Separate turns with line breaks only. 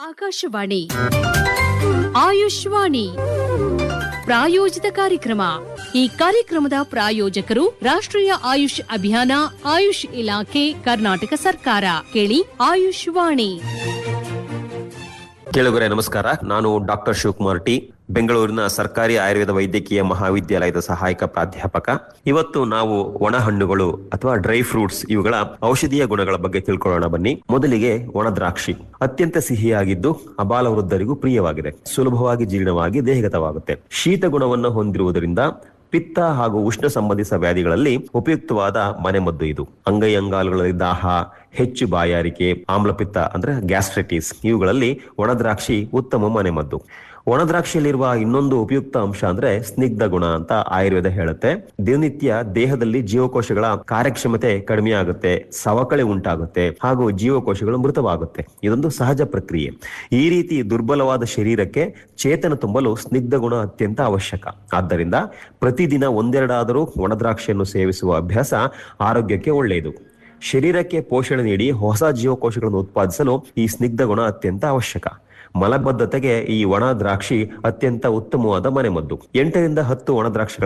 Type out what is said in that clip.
ಆಕಾಶವಾಣಿ ಆಯುಷ್ವಾಣಿ ಪ್ರಾಯೋಜಿತ ಕಾರ್ಯಕ್ರಮ ಈ ಕಾರ್ಯಕ್ರಮದ ಪ್ರಾಯೋಜಕರು ರಾಷ್ಟ್ರೀಯ ಆಯುಷ್ ಅಭಿಯಾನ ಆಯುಷ್ ಇಲಾಖೆ ಕರ್ನಾಟಕ ಸರ್ಕಾರ ಕೇಳಿ ಆಯುಷ್ವಾಣಿ
ಕೇಳುಗರೆ ನಮಸ್ಕಾರ ನಾನು ಡಾಕ್ಟರ್ ಶಿವಕುಮಾರ್ ಟಿ ಬೆಂಗಳೂರಿನ ಸರ್ಕಾರಿ ಆಯುರ್ವೇದ ವೈದ್ಯಕೀಯ ಮಹಾವಿದ್ಯಾಲಯದ ಸಹಾಯಕ ಪ್ರಾಧ್ಯಾಪಕ ಇವತ್ತು ನಾವು ಒಣ ಹಣ್ಣುಗಳು ಅಥವಾ ಡ್ರೈ ಫ್ರೂಟ್ಸ್ ಇವುಗಳ ಔಷಧೀಯ ಗುಣಗಳ ಬಗ್ಗೆ ತಿಳ್ಕೊಳ್ಳೋಣ ಬನ್ನಿ ಮೊದಲಿಗೆ ಒಣ ದ್ರಾಕ್ಷಿ ಅತ್ಯಂತ ಸಿಹಿಯಾಗಿದ್ದು ಅಬಾಲ ವೃದ್ಧರಿಗೂ ಪ್ರಿಯವಾಗಿದೆ ಸುಲಭವಾಗಿ ಜೀರ್ಣವಾಗಿ ದೇಹಗತವಾಗುತ್ತೆ ಶೀತ ಗುಣವನ್ನು ಹೊಂದಿರುವುದರಿಂದ ಪಿತ್ತ ಹಾಗೂ ಉಷ್ಣ ಸಂಬಂಧಿತ ವ್ಯಾಧಿಗಳಲ್ಲಿ ಉಪಯುಕ್ತವಾದ ಮನೆಮದ್ದು ಇದು ಅಂಗೈ ಅಂಗಾಲುಗಳಲ್ಲಿ ದಾಹ ಹೆಚ್ಚು ಬಾಯಾರಿಕೆ ಆಮ್ಲಪಿತ್ತ ಅಂದ್ರೆ ಗ್ಯಾಸ್ಟ್ರೈಟಿಸ್ ಇವುಗಳಲ್ಲಿ ಒಣದ್ರಾಕ್ಷಿ ಉತ್ತಮ ಮನೆಮದ್ದು ಒಣದ್ರಾಕ್ಷಿಯಲ್ಲಿರುವ ಇನ್ನೊಂದು ಉಪಯುಕ್ತ ಅಂಶ ಅಂದ್ರೆ ಸ್ನಿಗ್ಧ ಗುಣ ಅಂತ ಆಯುರ್ವೇದ ಹೇಳುತ್ತೆ ದಿನನಿತ್ಯ ದೇಹದಲ್ಲಿ ಜೀವಕೋಶಗಳ ಕಾರ್ಯಕ್ಷಮತೆ ಕಡಿಮೆ ಆಗುತ್ತೆ ಸವಕಳಿ ಉಂಟಾಗುತ್ತೆ ಹಾಗೂ ಜೀವಕೋಶಗಳು ಮೃತವಾಗುತ್ತೆ ಇದೊಂದು ಸಹಜ ಪ್ರಕ್ರಿಯೆ ಈ ರೀತಿ ದುರ್ಬಲವಾದ ಶರೀರಕ್ಕೆ ಚೇತನ ತುಂಬಲು ಸ್ನಿಗ್ಧ ಗುಣ ಅತ್ಯಂತ ಅವಶ್ಯಕ ಆದ್ದರಿಂದ ಪ್ರತಿದಿನ ಒಂದೆರಡಾದರೂ ಒಣದ್ರಾಕ್ಷಿಯನ್ನು ಸೇವಿಸುವ ಅಭ್ಯಾಸ ಆರೋಗ್ಯಕ್ಕೆ ಒಳ್ಳೆಯದು ಶರೀರಕ್ಕೆ ಪೋಷಣೆ ನೀಡಿ ಹೊಸ ಜೀವಕೋಶಗಳನ್ನು ಉತ್ಪಾದಿಸಲು ಈ ಸ್ನಿಗ್ಧ ಗುಣ ಅತ್ಯಂತ ಅವಶ್ಯಕ ಮಲಬದ್ಧತೆಗೆ ಈ ಒಣ ದ್ರಾಕ್ಷಿ ಅತ್ಯಂತ ಉತ್ತಮವಾದ ಮನೆಮದ್ದು ಎಂಟರಿಂದ ಹತ್ತು ಒಣ ದ್ರಾಕ್ಷಿಗಳ